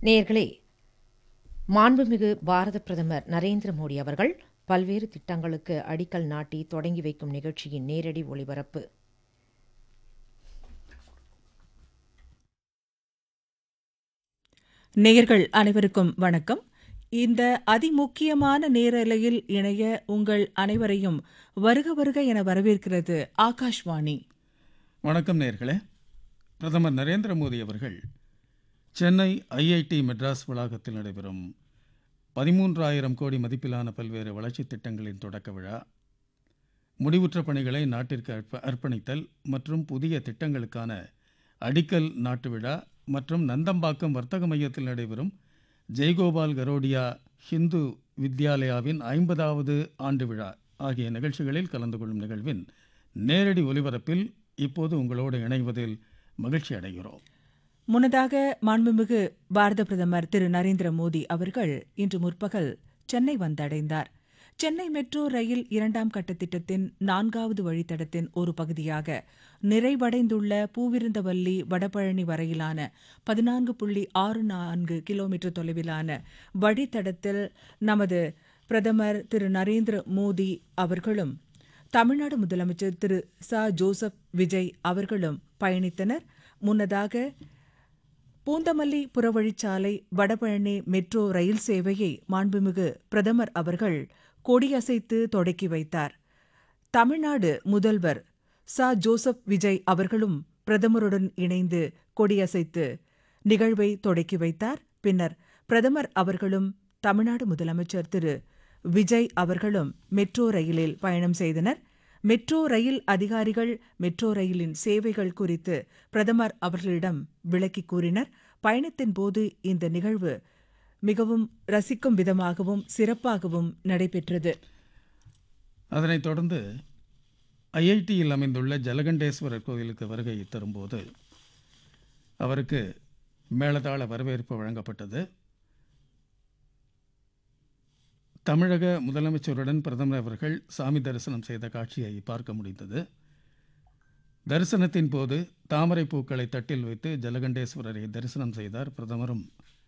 நேயர்களே மாண்புமிகு பாரத பிரதமர் நரேந்திர மோடி அவர்கள் பல்வேறு திட்டங்களுக்கு அடிக்கல் நாட்டி தொடங்கி வைக்கும் நிகழ்ச்சியின் நேரடி ஒளிபரப்பு நேயர்கள் அனைவருக்கும் வணக்கம் இந்த அதிமுக்கியமான நேரலையில் இணைய உங்கள் அனைவரையும் வருக வருக என வரவேற்கிறது ஆகாஷ்வாணி வணக்கம் நேர்களே பிரதமர் நரேந்திர மோடி அவர்கள் சென்னை ஐஐடி மெட்ராஸ் வளாகத்தில் நடைபெறும் பதிமூன்றாயிரம் கோடி மதிப்பிலான பல்வேறு வளர்ச்சித் திட்டங்களின் தொடக்க விழா முடிவுற்ற பணிகளை நாட்டிற்கு அர்ப்ப அர்ப்பணித்தல் மற்றும் புதிய திட்டங்களுக்கான அடிக்கல் நாட்டு விழா மற்றும் நந்தம்பாக்கம் வர்த்தக மையத்தில் நடைபெறும் ஜெய்கோபால் கரோடியா ஹிந்து வித்யாலயாவின் ஐம்பதாவது ஆண்டு விழா ஆகிய நிகழ்ச்சிகளில் கலந்து கொள்ளும் நிகழ்வின் நேரடி ஒலிபரப்பில் இப்போது உங்களோடு இணைவதில் மகிழ்ச்சி அடைகிறோம் முன்னதாக மாண்புமிகு பாரத பிரதமர் திரு நரேந்திர மோடி அவர்கள் இன்று முற்பகல் சென்னை வந்தடைந்தார் சென்னை மெட்ரோ ரயில் இரண்டாம் கட்ட திட்டத்தின் நான்காவது வழித்தடத்தின் ஒரு பகுதியாக நிறைவடைந்துள்ள பூவிருந்தவல்லி வடபழனி வரையிலான பதினான்கு புள்ளி ஆறு நான்கு கிலோமீட்டர் தொலைவிலான வழித்தடத்தில் நமது பிரதமர் திரு நரேந்திர மோடி அவர்களும் தமிழ்நாடு முதலமைச்சர் திரு ச ஜோசப் விஜய் அவர்களும் பயணித்தனர் முன்னதாக பூந்தமல்லி புறவழிச்சாலை வடபழனி மெட்ரோ ரயில் சேவையை மாண்புமிகு பிரதமர் அவர்கள் கொடியசைத்து தொடக்கி வைத்தார் தமிழ்நாடு முதல்வர் ச ஜோசப் விஜய் அவர்களும் பிரதமருடன் இணைந்து கொடியசைத்து நிகழ்வை தொடக்கி வைத்தார் பின்னர் பிரதமர் அவர்களும் தமிழ்நாடு முதலமைச்சர் திரு விஜய் அவர்களும் மெட்ரோ ரயிலில் பயணம் செய்தனர் மெட்ரோ ரயில் அதிகாரிகள் மெட்ரோ ரயிலின் சேவைகள் குறித்து பிரதமர் அவர்களிடம் விளக்கி கூறினர் பயணத்தின் போது இந்த நிகழ்வு மிகவும் ரசிக்கும் விதமாகவும் சிறப்பாகவும் நடைபெற்றது அதனைத் தொடர்ந்து ஐஐடியில் அமைந்துள்ள ஜலகண்டேஸ்வரர் கோயிலுக்கு வருகை தரும்போது அவருக்கு மேளதாள வரவேற்பு வழங்கப்பட்டது தமிழக முதலமைச்சருடன் பிரதமர் அவர்கள் சாமி தரிசனம் செய்த காட்சியை பார்க்க முடிந்தது தரிசனத்தின் போது தாமரை பூக்களை தட்டில் வைத்து ஜலகண்டேஸ்வரரை தரிசனம் செய்தார் பிரதமரும்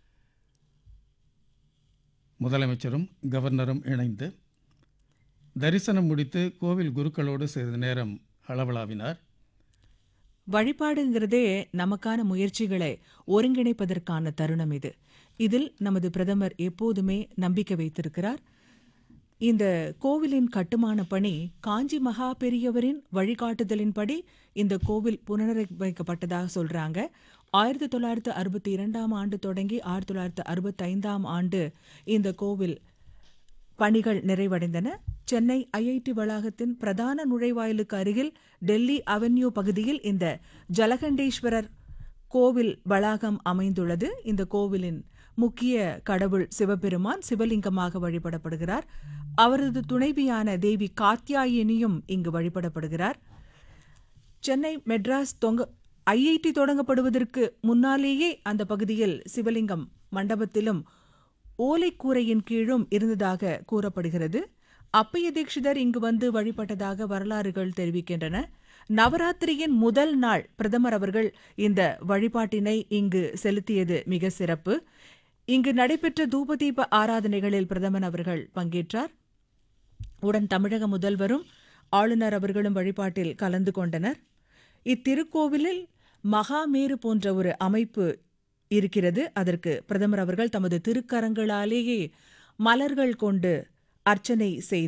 முதலமைச்சரும் கவர்னரும் இணைந்து தரிசனம் முடித்து கோவில் குருக்களோடு சிறிது நேரம் அளவலாவினார் வழிபாடுங்கிறதே நமக்கான முயற்சிகளை ஒருங்கிணைப்பதற்கான தருணம் இது இதில் நமது பிரதமர் எப்போதுமே நம்பிக்கை வைத்திருக்கிறார் இந்த கோவிலின் கட்டுமான பணி காஞ்சி மகா பெரியவரின் வழிகாட்டுதலின்படி இந்த கோவில் புனரமைக்கப்பட்டதாக சொல்றாங்க ஆயிரத்தி தொள்ளாயிரத்து அறுபத்தி இரண்டாம் ஆண்டு தொடங்கி ஆயிரத்தி தொள்ளாயிரத்து அறுபத்தி ஐந்தாம் ஆண்டு இந்த கோவில் பணிகள் நிறைவடைந்தன சென்னை ஐஐடி வளாகத்தின் பிரதான நுழைவாயிலுக்கு அருகில் டெல்லி அவென்யூ பகுதியில் இந்த ஜலகண்டேஸ்வரர் கோவில் வளாகம் அமைந்துள்ளது இந்த கோவிலின் முக்கிய கடவுள் சிவபெருமான் சிவலிங்கமாக வழிபடப்படுகிறார் அவரது துணைவியான தேவி காத்யாயினியும் இங்கு வழிபடப்படுகிறார் சென்னை மெட்ராஸ் தொங்க ஐஐடி தொடங்கப்படுவதற்கு முன்னாலேயே அந்த பகுதியில் சிவலிங்கம் மண்டபத்திலும் ஓலைக்கூரையின் கீழும் இருந்ததாக கூறப்படுகிறது அப்பைய தீட்சிதர் இங்கு வந்து வழிபட்டதாக வரலாறுகள் தெரிவிக்கின்றன நவராத்திரியின் முதல் நாள் பிரதமர் அவர்கள் இந்த வழிபாட்டினை இங்கு செலுத்தியது மிக சிறப்பு இங்கு நடைபெற்ற தூபதீப ஆராதனைகளில் பிரதமர் அவர்கள் பங்கேற்றார் உடன் தமிழக முதல்வரும் ஆளுநர் அவர்களும் வழிபாட்டில் கலந்து கொண்டனர் இத்திருக்கோவிலில் மகாமேரு போன்ற ஒரு அமைப்பு இருக்கிறது அதற்கு பிரதமர் அவர்கள் தமது திருக்கரங்களாலேயே மலர்கள் கொண்டு அர்ச்சனை செய்தார்